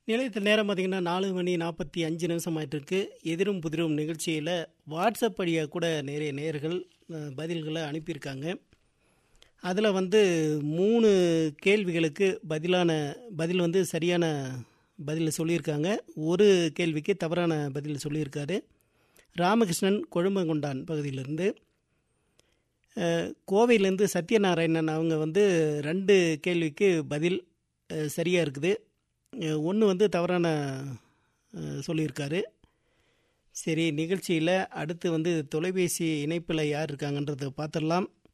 நிலையத்தில் நேரம் பார்த்தீங்கன்னா நாலு மணி நாற்பத்தி அஞ்சு நிமிஷம் ஆயிட்டு இருக்கு எதிரும் புதிரும் நிகழ்ச்சியில் வாட்ஸ்அப் வழியாக கூட நிறைய நேர்கள் அஹ், பதில்களை அனுப்பியிருக்காங்க அதில் வந்து மூணு கேள்விகளுக்கு பதிலான பதில் வந்து சரியான பதில் சொல்லியிருக்காங்க ஒரு கேள்விக்கு தவறான பதில் சொல்லியிருக்காரு ராமகிருஷ்ணன் கொழும்பங்கொண்டான் பகுதியிலிருந்து அஹ், கோவையிலேருந்து சத்யநாராயணன் அவங்க வந்து ரெண்டு கேள்விக்கு பதில் சரியாக இருக்குது ஒன்று வந்து தவறான அஹ், சொல்லியிருக்காரு சரி நிகழ்ச்சியில் அடுத்து வந்து தொலைபேசி இணைப்பில் யார் இருக்காங்கன்றதை பார்த்துடலாம்